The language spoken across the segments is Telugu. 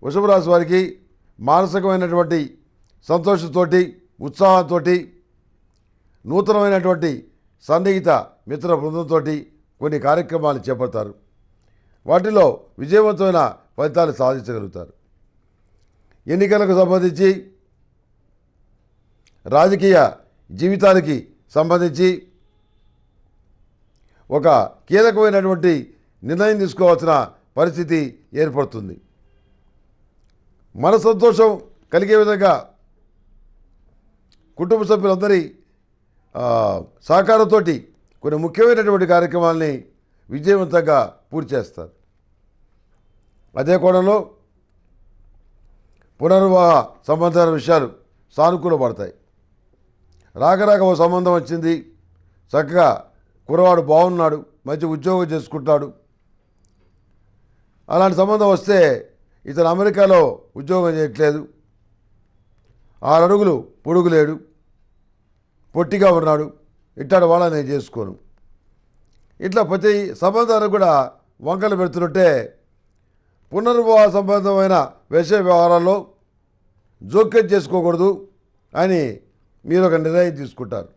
వృషభ రాశి వారికి మానసికమైనటువంటి సంతోషంతోటి ఉత్సాహంతో నూతనమైనటువంటి సన్నిహిత మిత్ర బృందంతో కొన్ని కార్యక్రమాలు చేపడతారు వాటిలో విజయవంతమైన ఫలితాలు సాధించగలుగుతారు ఎన్నికలకు సంబంధించి రాజకీయ జీవితానికి సంబంధించి ఒక కీలకమైనటువంటి నిర్ణయం తీసుకోవాల్సిన పరిస్థితి ఏర్పడుతుంది మన సంతోషం కలిగే విధంగా కుటుంబ సభ్యులందరి ఆ, సహకారంతో కొన్ని ముఖ్యమైనటువంటి కార్యక్రమాలని విజయవంతంగా పూర్తి చేస్తారు అదే కోణంలో పునర్వివాహ సంబంధాల విషయాలు సానుకూలపడతాయి రాక రాక ఓ సంబంధం వచ్చింది చక్కగా కురవాడు బాగున్నాడు మంచి ఉద్యోగం చేసుకుంటాడు అలాంటి సంబంధం వస్తే ఇతను అమెరికాలో ఉద్యోగం చేయట్లేదు ఆరు అడుగులు పొడుగు లేడు పొట్టిగా ఉన్నాడు ఇట్టాడు వాళ్ళ నేను చేసుకోను ఇట్లా ప్రతి సంబంధానికి కూడా వంకలు పెడుతుంటే పునర్వివాహ సంబంధమైన విషయ వ్యవహారాల్లో జోక్యం చేసుకోకూడదు అని మీరు ఒక నిర్ణయం తీసుకుంటారు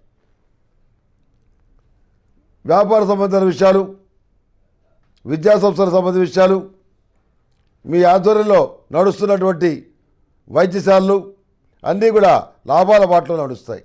వ్యాపార సంబంధాల విషయాలు విద్యా సంస్థల సంబంధించిన విషయాలు మీ ఆధ్వర్యంలో నడుస్తున్నటువంటి వైద్యశాలలు అన్నీ కూడా లాభాల బాటలో నడుస్తాయి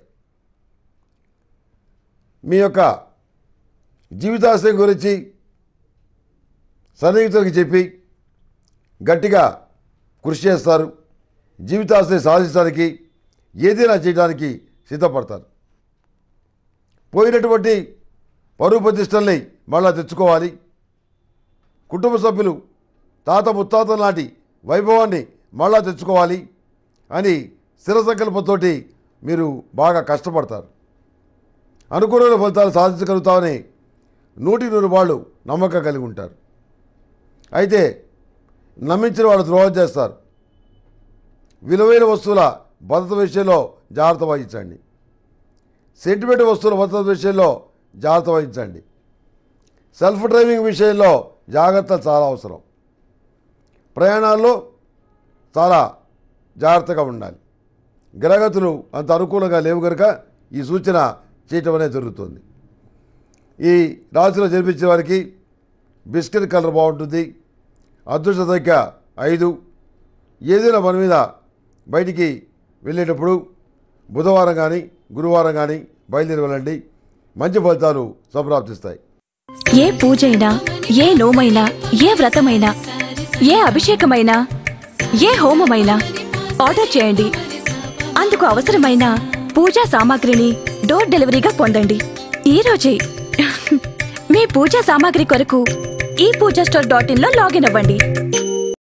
మీ యొక్క జీవితాశయం గురించి సన్నిహితులకు చెప్పి గట్టిగా కృషి చేస్తారు జీవితాశయం సాధించడానికి ఏదైనా చేయడానికి సిద్ధపడతారు పోయినటువంటి పరువు ప్రతిష్టల్ని మళ్ళా తెచ్చుకోవాలి కుటుంబ సభ్యులు తాత ముత్తాతల నాటి వైభవాన్ని మళ్ళా తెచ్చుకోవాలి అని స్థిర సంకల్పంతోటి మీరు బాగా కష్టపడతారు అనుకూలమైన ఫలితాలు సాధించగలుగుతామని నూటి నూరు వాళ్ళు నమ్మకం కలిగి ఉంటారు అయితే నమ్మించిన వాళ్ళు ద్రోహం చేస్తారు విలువైన వస్తువుల భద్రత విషయంలో జాగ్రత్త వహించండి సెంటిమెంట్ వస్తువుల భద్రత విషయంలో జాగ్రత్త వహించండి సెల్ఫ్ డ్రైవింగ్ విషయంలో జాగ్రత్త చాలా అవసరం ప్రయాణాల్లో చాలా జాగ్రత్తగా ఉండాలి గ్రహగతులు అంత అనుకూలంగా లేవు కనుక ఈ సూచన చేయటం అనేది జరుగుతుంది ఈ రాశిలో జన్మించిన వారికి బిస్కెట్ కలర్ బాగుంటుంది అదృష్ట సంఖ్య ఐదు ఏదైనా మన మీద బయటికి వెళ్ళేటప్పుడు బుధవారం కానీ గురువారం కానీ బయలుదేరి వెళ్ళండి మంచి ఫలితాలు సంప్రాప్తిస్తాయి ఏ పూజైనా ఏ నోమైనా ఏ వ్రతమైనా ఏ అభిషేకమైనా ఏ హోమమైనా ఆర్డర్ చేయండి అందుకు అవసరమైన పూజా సామాగ్రిని డోర్ డెలివరీగా పొందండి ఈ రోజే మీ పూజా సామాగ్రి కొరకు ఈ పూజా స్టోర్ డాట్ ఇన్ లో లాగిన్ అవ్వండి